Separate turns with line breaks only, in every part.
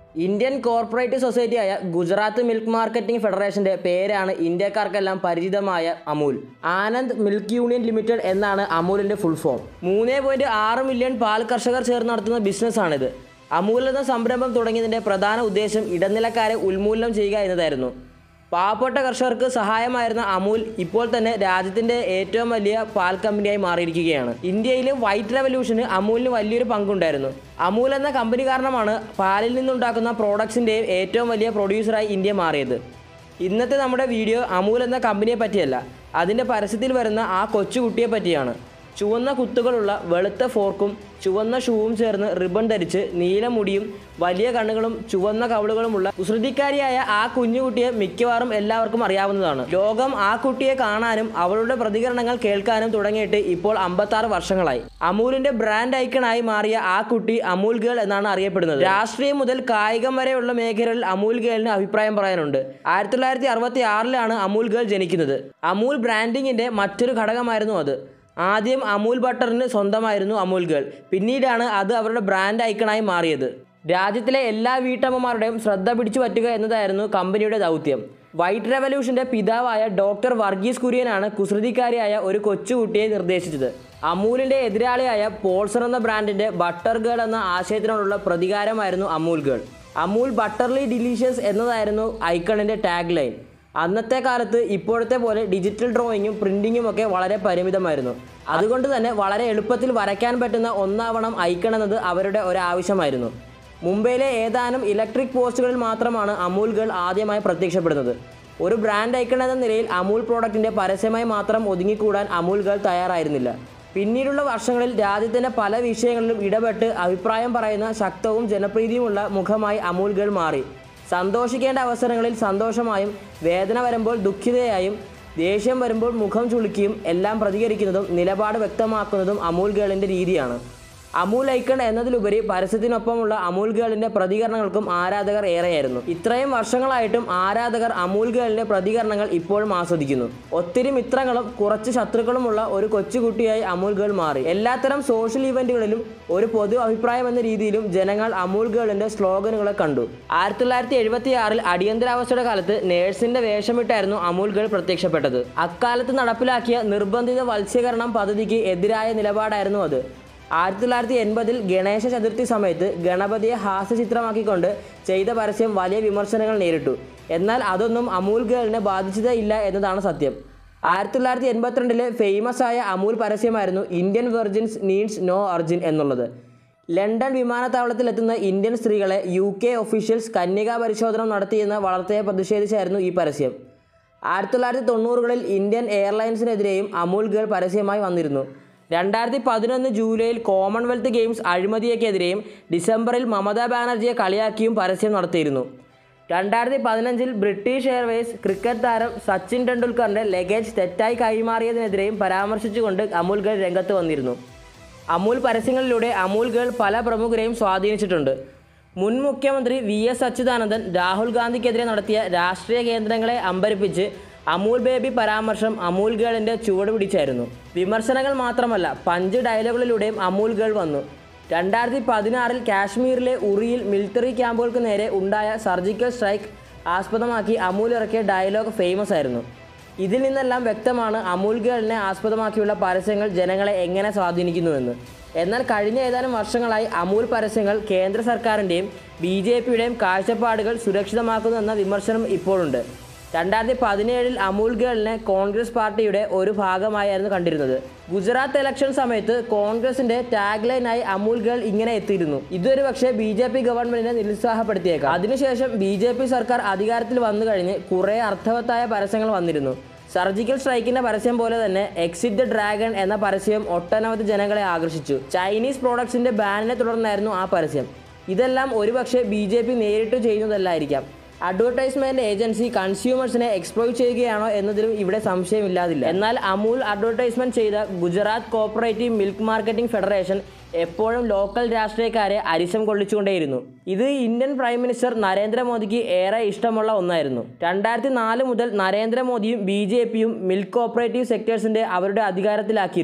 Indian corporate സൊസൈറ്റിയായ Gujarat milk marketing ഫെഡറേഷന്റെ പേരാണ് ഇന്ത്യക്കാർക്കെല്ലാം പരിചിതമായ Amul Anand milk union limited എന്നാണ് അമൂലിന്റെ ഫുൾ ഫോം മൂന്ന് പോയിന്റ് ആറ് മില്യൺ പാൽ കർഷകർ ചേർന്ന് നടത്തുന്ന ബിസിനസ്സാണിത് അമൂൽ എന്ന സംരംഭം തുടങ്ങിയതിന്റെ പ്രധാന ഉദ്ദേശം ഇടനിലക്കാരെ ഉന്മൂലനം ചെയ്യുക എന്നതായിരുന്നു പാവപ്പെട്ട കർഷകർക്ക് സഹായമായിരുന്ന അമൂൽ ഇപ്പോൾ തന്നെ രാജ്യത്തിന്റെ ഏറ്റവും വലിയ പാൽ കമ്പനിയായി മാറിയിരിക്കുകയാണ് ഇന്ത്യയിൽ വൈറ്റ് റെവല്യൂഷന് അമൂലിന് വലിയൊരു പങ്കുണ്ടായിരുന്നു അമൂൽ എന്ന കമ്പനി കാരണമാണ് പാലിൽ നിന്നുണ്ടാക്കുന്ന പ്രോഡക്ട്സിൻ്റെ ഏറ്റവും വലിയ പ്രൊഡ്യൂസറായി ഇന്ത്യ മാറിയത് ഇന്നത്തെ നമ്മുടെ വീഡിയോ അമൂൽ എന്ന കമ്പനിയെ പറ്റിയല്ല അതിൻ്റെ പരസ്യത്തിൽ വരുന്ന ആ കൊച്ചുകുട്ടിയെ പറ്റിയാണ് ചുവന്ന കുത്തുകളുള്ള വെളുത്ത ഫോർക്കും ചുവന്ന ഷൂവും ചേർന്ന് റിബൺ ധരിച്ച് നീല മുടിയും വലിയ കണ്ണുകളും ചുവന്ന കവളുകളുമുള്ള കുസൃതിക്കാരിയായ ആ കുഞ്ഞുകുട്ടിയെ മിക്കവാറും എല്ലാവർക്കും അറിയാവുന്നതാണ് ലോകം ആ കുട്ടിയെ കാണാനും അവളുടെ പ്രതികരണങ്ങൾ കേൾക്കാനും തുടങ്ങിയിട്ട് ഇപ്പോൾ അമ്പത്താറ് വർഷങ്ങളായി അമൂലിന്റെ ബ്രാൻഡ് ഐക്കണായി മാറിയ ആ കുട്ടി അമൂൽ ഗേൾ എന്നാണ് അറിയപ്പെടുന്നത് രാഷ്ട്രീയം മുതൽ കായികം വരെയുള്ള മേഖലകളിൽ അമൂൽ ഗേളിന് അഭിപ്രായം പറയാനുണ്ട് ആയിരത്തി തൊള്ളായിരത്തി അറുപത്തി ആറിലാണ് അമൂൽ ഗേൾ ജനിക്കുന്നത് അമൂൽ ബ്രാൻഡിങ്ങിന്റെ മറ്റൊരു ഘടകമായിരുന്നു അത് ആദ്യം അമൂൽ ബട്ടറിന് സ്വന്തമായിരുന്നു അമൂൽ ഗേൾ പിന്നീടാണ് അത് അവരുടെ ബ്രാൻഡ് ഐക്കണായി മാറിയത് രാജ്യത്തിലെ എല്ലാ വീട്ടമ്മമാരുടെയും ശ്രദ്ധ പിടിച്ചു പറ്റുക എന്നതായിരുന്നു കമ്പനിയുടെ ദൗത്യം വൈറ്റ് റെവല്യൂഷന്റെ പിതാവായ ഡോക്ടർ വർഗീസ് കുര്യനാണ് കുസൃതിക്കാരിയായ ഒരു കൊച്ചുകുട്ടിയെ നിർദ്ദേശിച്ചത് അമൂലിന്റെ എതിരാളിയായ പോൾസർ എന്ന ബ്രാൻഡിന്റെ ബട്ടർ ഗേൾ എന്ന ആശയത്തിനോടുള്ള പ്രതികാരമായിരുന്നു Amul girl Amul butterly delicious എന്നതായിരുന്നു ഐക്കണിന്റെ ടാഗ് ലൈൻ അന്നത്തെ കാലത്ത് ഇപ്പോഴത്തെ പോലെ ഡിജിറ്റൽ ഡ്രോയിങ്ങും പ്രിന്റിങ്ങും ഒക്കെ വളരെ പരിമിതമായിരുന്നു അതുകൊണ്ട് തന്നെ വളരെ എളുപ്പത്തിൽ വരയ്ക്കാൻ പറ്റുന്ന ഒന്നാവണം ഐക്കൺ എന്നത് അവരുടെ ഒരാവശ്യമായിരുന്നു മുംബൈയിലെ ഏതാനും ഇലക്ട്രിക് പോസ്റ്റുകളിൽ മാത്രമാണ് അമൂൽ ഗേൾ ആദ്യമായി പ്രത്യക്ഷപ്പെടുന്നത് ഒരു ബ്രാൻഡ് ഐക്കൺ എന്ന നിലയിൽ അമൂൽ പ്രോഡക്റ്റിന്റെ പരസ്യമായി മാത്രം ഒതുങ്ങിക്കൂടാൻ അമൂൽ ഗേൾ തയ്യാറായിരുന്നില്ല പിന്നീടുള്ള വർഷങ്ങളിൽ രാജ്യത്തിന്റെ പല വിഷയങ്ങളിലും ഇടപെട്ട് അഭിപ്രായം പറയുന്ന ശക്തവും ജനപ്രീതിയുമുള്ള മുഖമായി അമൂൽ ഗേൾ മാറി സന്തോഷിക്കേണ്ട അവസരങ്ങളിൽ സന്തോഷമായും വേദന വരുമ്പോൾ ദുഃഖിതയായും ദേഷ്യം വരുമ്പോൾ മുഖം ചുളുക്കിയും എല്ലാം പ്രതികരിക്കുന്നതും നിലപാട് വ്യക്തമാക്കുന്നതും അമൂൽ ഗേളിൻ്റെ രീതിയാണ് അമൂൽ ഐക്കൺ എന്നതിലുപരി പരസ്യത്തിനൊപ്പമുള്ള അമൂൽ ഗേളിൻ്റെ പ്രതികരണങ്ങൾക്കും ആരാധകർ ഏറെയായിരുന്നു ഇത്രയും വർഷങ്ങളായിട്ടും ആരാധകർ അമൂൽ ഗേളിൻ്റെ പ്രതികരണങ്ങൾ ഇപ്പോഴും ആസ്വദിക്കുന്നു ഒത്തിരി മിത്രങ്ങളും കുറച്ച് ശത്രുക്കളുമുള്ള ഒരു കൊച്ചുകുട്ടിയായി അമൂൽ ഗേൾ മാറി എല്ലാത്തരം സോഷ്യൽ ഇവന്റുകളിലും ഒരു പൊതു അഭിപ്രായം എന്ന രീതിയിലും ജനങ്ങൾ അമൂൽ ഗേളിന്റെ സ്ലോഗനുകളെ കണ്ടു ആയിരത്തി തൊള്ളായിരത്തി എഴുപത്തി ആറിൽ അടിയന്തരാവസ്ഥയുടെ കാലത്ത് നേഴ്സിന്റെ വേഷമിട്ടായിരുന്നു അമൂൽ ഗേൾ പ്രത്യക്ഷപ്പെട്ടത് അക്കാലത്ത് നടപ്പിലാക്കിയ നിർബന്ധിത വത്സ്യകരണം പദ്ധതിക്ക് എതിരായ നിലപാടായിരുന്നു അത് ആയിരത്തി തൊള്ളായിരത്തി എൺപതിൽ ഗണേശ ചതുർത്ഥി സമയത്ത് ഗണപതിയെ ഹാസ്യചിത്രമാക്കിക്കൊണ്ട് ചെയ്ത പരസ്യം വലിയ വിമർശനങ്ങൾ നേരിട്ടു എന്നാൽ അതൊന്നും അമൂൽ ഗേളിനെ ബാധിച്ചതേ ഇല്ല എന്നതാണ് സത്യം ആയിരത്തി തൊള്ളായിരത്തി എൺപത്തിരണ്ടിലെ ഫേമസ് ആയ അമൂൽ പരസ്യമായിരുന്നു Indian virgins needs no urgin എന്നുള്ളത് ലണ്ടൻ വിമാനത്താവളത്തിലെത്തുന്ന ഇന്ത്യൻ സ്ത്രീകളെ യു കെ ഒഫീഷ്യൽസ് കന്യകാ പരിശോധന നടത്തിയെന്ന വാർത്തയെ പ്രതിഷേധിച്ചായിരുന്നു ഈ പരസ്യം ആയിരത്തി തൊള്ളായിരത്തി തൊണ്ണൂറുകളിൽ ഇന്ത്യൻ എയർലൈൻസിനെതിരെയും അമൂൽ ഗേൾ പരസ്യമായി വന്നിരുന്നു രണ്ടായിരത്തി പതിനൊന്ന് ജൂലൈയിൽ കോമൺവെൽത്ത് ഗെയിംസ് അഴിമതിയൊക്കെതിരെയും ഡിസംബറിൽ മമതാ ബാനർജിയെ കളിയാക്കിയും പരസ്യം നടത്തിയിരുന്നു രണ്ടായിരത്തി പതിനഞ്ചിൽ ബ്രിട്ടീഷ് എയർവേസ് ക്രിക്കറ്റ് താരം സച്ചിൻ ടെണ്ടുൽക്കറിന്റെ ലഗേജ് തെറ്റായി കൈമാറിയതിനെതിരെയും പരാമർശിച്ചുകൊണ്ട് അമൂൽ ഗേൾ രംഗത്ത് വന്നിരുന്നു അമൂൽ പരസ്യങ്ങളിലൂടെ അമൂൽ ഗേൾ പല പ്രമുഖരെയും സ്വാധീനിച്ചിട്ടുണ്ട് മുൻ മുഖ്യമന്ത്രി വി എസ് അച്യുതാനന്ദൻ രാഹുൽ ഗാന്ധിക്കെതിരെ നടത്തിയ രാഷ്ട്രീയ കേന്ദ്രങ്ങളെ അമ്പരിപ്പിച്ച് അമൂൽ ബേബി പരാമർശം അമൂൽ ഗേളിന്റെ ചുവട് പിടിച്ചായിരുന്നു വിമർശനങ്ങൾ മാത്രമല്ല പഞ്ച് ഡയലോഗുകളിലൂടെയും അമൂൽ ഗേൾ വന്നു രണ്ടായിരത്തി പതിനാറിൽ കാശ്മീരിലെ ഉറിയിൽ മിലിറ്ററി ക്യാമ്പുകൾക്ക് നേരെ ഉണ്ടായ സർജിക്കൽ സ്ട്രൈക്ക് ആസ്പദമാക്കി അമൂൽ ഇറക്കിയ ഡയലോഗ് ഫേമസ് ആയിരുന്നു ഇതിൽ നിന്നെല്ലാം വ്യക്തമാണ് അമൂൽ ഗേളിനെ ആസ്പദമാക്കിയുള്ള പരസ്യങ്ങൾ ജനങ്ങളെ എങ്ങനെ സ്വാധീനിക്കുന്നുവെന്ന് എന്നാൽ കഴിഞ്ഞ ഏതാനും വർഷങ്ങളായി അമൂൽ പരസ്യങ്ങൾ കേന്ദ്ര സർക്കാരിൻ്റെയും ബി ജെ പിയുടെയും കാഴ്ചപ്പാടുകൾ സുരക്ഷിതമാക്കുന്നു എന്ന വിമർശനം ഇപ്പോഴുണ്ട് രണ്ടായിരത്തി പതിനേഴിൽ അമൂൽ ഗേളിനെ കോൺഗ്രസ് പാർട്ടിയുടെ ഒരു ഭാഗമായിരുന്നു കണ്ടിരുന്നത് ഗുജറാത്ത് ഇലക്ഷൻ സമയത്ത് കോൺഗ്രസിന്റെ ടാഗ് ലൈനായി അമൂൽ ഗേൾ ഇങ്ങനെ എത്തിയിരുന്നു ഇതൊരു പക്ഷേ ബി ജെ പി ഗവൺമെന്റിനെ നിരുത്സാഹപ്പെടുത്തിയേക്കാം അതിനുശേഷം ബി ജെ പി സർക്കാർ അധികാരത്തിൽ വന്നു കഴിഞ്ഞ് കുറേ അർത്ഥവത്തായ പരസ്യങ്ങൾ വന്നിരുന്നു സർജിക്കൽ സ്ട്രൈക്കിന്റെ പരസ്യം പോലെ തന്നെ എക്സിറ്റ് ദ ഡ്രാഗൺ എന്ന പരസ്യം ഒട്ടനവധി ജനങ്ങളെ ആകർഷിച്ചു ചൈനീസ് പ്രോഡക്ട്സിന്റെ ബാനിനെ തുടർന്നായിരുന്നു ആ പരസ്യം ഇതെല്ലാം ഒരുപക്ഷെ ബി ജെ പി നേരിട്ട് ചെയ്യുന്നതല്ലായിരിക്കാം അഡ്വർടൈസ്മെന്റ് ഏജൻസി കൺസ്യൂമേഴ്സിനെ എക്സ്പ്ലോയിറ്റ് ചെയ്യുകയാണോ എന്നതിലും ഇവിടെ സംശയമില്ലാതില്ല എന്നാൽ അമൂൽ അഡ്വർടൈസ്മെന്റ് ചെയ്ത Gujarat cooperative milk marketing federation എപ്പോഴും ലോക്കൽ രാഷ്ട്രീയക്കാരെ അരിശം കൊള്ളിച്ചുകൊണ്ടേയിരുന്നു ഇത് ഇന്ത്യൻ പ്രൈം മിനിസ്റ്റർ നരേന്ദ്രമോദിക്ക് ഏറെ ഇഷ്ടമുള്ള ഒന്നായിരുന്നു രണ്ടായിരത്തി നാല് മുതൽ നരേന്ദ്രമോദിയും ബി ജെ പിയും മിൽക്ക് കോപ്പറേറ്റീവ് സെക്ടേഴ്സിന്റെ അവരുടെ അധികാരത്തിലാക്കിയിരുന്നു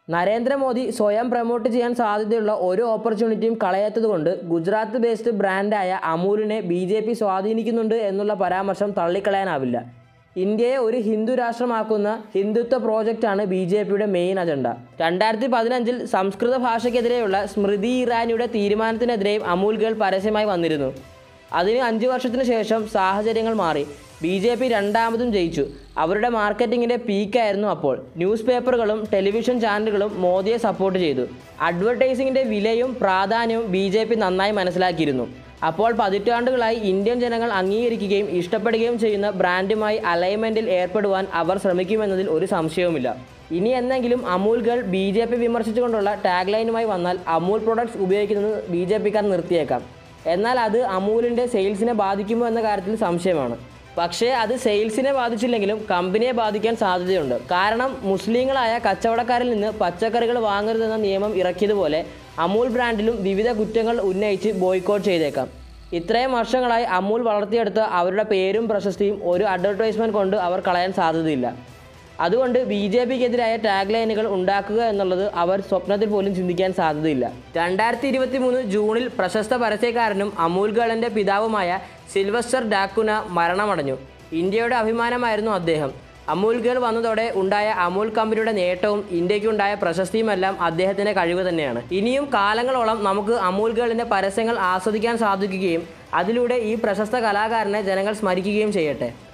നരേന്ദ്രമോദി സ്വയം പ്രൊമോട്ട് ചെയ്യാൻ സാധ്യതയുള്ള ഒരു ഓപ്പർച്യൂണിറ്റിയും കളയാത്തതുകൊണ്ട് ഗുജറാത്ത് ബേസ്ഡ് ബ്രാൻഡായ അമൂലിനെ ബി ജെ പി സ്വാധീനിക്കുന്നുണ്ട് എന്നുള്ള പരാമർശം തള്ളിക്കളയാനാവില്ല ഇന്ത്യയെ ഒരു ഹിന്ദു രാഷ്ട്രമാക്കുന്ന ഹിന്ദുത്വ പ്രോജക്റ്റാണ് ബി ജെ പിയുടെ മെയിൻ അജണ്ട രണ്ടായിരത്തി പതിനഞ്ചിൽ സംസ്കൃത ഭാഷയ്ക്കെതിരെയുള്ള സ്മൃതി ഇറാനിയുടെ തീരുമാനത്തിനെതിരെയും അമൂൽ ഗേൾ പരസ്യമായി വന്നിരുന്നു അതിന് അഞ്ച് വർഷത്തിന് ശേഷം സാഹചര്യങ്ങൾ മാറി ബി ജെ പി രണ്ടാമതും ജയിച്ചു അവരുടെ മാർക്കറ്റിങ്ങിൻ്റെ പീക്കായിരുന്നു അപ്പോൾ ന്യൂസ് പേപ്പറുകളും ടെലിവിഷൻ ചാനലുകളും മോദിയെ സപ്പോർട്ട് ചെയ്തു അഡ്വർടൈസിങ്ങിൻ്റെ വിലയും പ്രാധാന്യവും ബി ജെ പി നന്നായി മനസ്സിലാക്കിയിരുന്നു അപ്പോൾ പതിറ്റാണ്ടുകളായി ഇന്ത്യൻ ജനങ്ങൾ അംഗീകരിക്കുകയും ഇഷ്ടപ്പെടുകയും ചെയ്യുന്ന ബ്രാൻഡുമായി അലൈൻമെൻറ്റിൽ ഏർപ്പെടുവാൻ അവർ ശ്രമിക്കുമെന്നതിൽ ഒരു സംശയവുമില്ല ഇനി എന്നെങ്കിലും Amul girl B J P വിമർശിച്ചുകൊണ്ടുള്ള ടാഗ് ലൈനുമായി വന്നാൽ അമൂൽ പ്രൊഡക്ട്സ് ഉപയോഗിക്കുന്നത് ബി ജെ പിക്കാർ നിർത്തിയേക്കാം എന്നാൽ അത് അമൂലിൻ്റെ സെയിൽസിനെ ബാധിക്കുമോ എന്ന കാര്യത്തിൽ സംശയമാണ് പക്ഷേ അത് സെയിൽസിനെ ബാധിച്ചില്ലെങ്കിലും കമ്പനിയെ ബാധിക്കാൻ സാധ്യതയുണ്ട് കാരണം മുസ്ലിങ്ങളായ കച്ചവടക്കാരിൽ നിന്ന് പച്ചക്കറികൾ വാങ്ങരുതെന്ന നിയമം ഇറക്കിയതുപോലെ അമൂൽ ബ്രാൻഡിലും വിവിധ കുറ്റങ്ങൾ ഉന്നയിച്ച് ബോയ്ക്കോട്ട് ചെയ്തേക്കാം ഇത്രയും വർഷങ്ങളായി അമൂൽ വളർത്തിയെടുത്ത അവരുടെ പേരും പ്രശസ്തിയും ഒരു അഡ്വർടൈസ്മെൻറ്റ് കൊണ്ട് അവർ കളയാൻ സാധ്യതയില്ല അതുകൊണ്ട് ബി ജെ പിക്കെതിരായ ടാഗ് ലൈനുകൾ ഉണ്ടാക്കുക എന്നുള്ളത് അവർ സ്വപ്നത്തിൽ പോലും ചിന്തിക്കാൻ സാധ്യതയില്ല രണ്ടായിരത്തി ഇരുപത്തി മൂന്ന് ജൂണിൽ പ്രശസ്ത പരസ്യക്കാരനും അമൂൽ ഗേളിൻ്റെ പിതാവുമായ സിൽവസ്റ്റർ ഡാക്കുന മരണമടഞ്ഞു ഇന്ത്യയുടെ അഭിമാനമായിരുന്നു അദ്ദേഹം അമൂൽ ഗേൾ വന്നതോടെ ഉണ്ടായ അമൂൽ കമ്പനിയുടെ നേട്ടവും ഇന്ത്യക്കുണ്ടായ പ്രശസ്തിയുമെല്ലാം അദ്ദേഹത്തിൻ്റെ കഴിവ് തന്നെയാണ് ഇനിയും കാലങ്ങളോളം നമുക്ക് അമൂൽ ഗേളിൻ്റെ പരസ്യങ്ങൾ ആസ്വദിക്കാൻ സാധിക്കുകയും അതിലൂടെ ഈ പ്രശസ്ത കലാകാരനെ ജനങ്ങൾ സ്മരിക്കുകയും ചെയ്യട്ടെ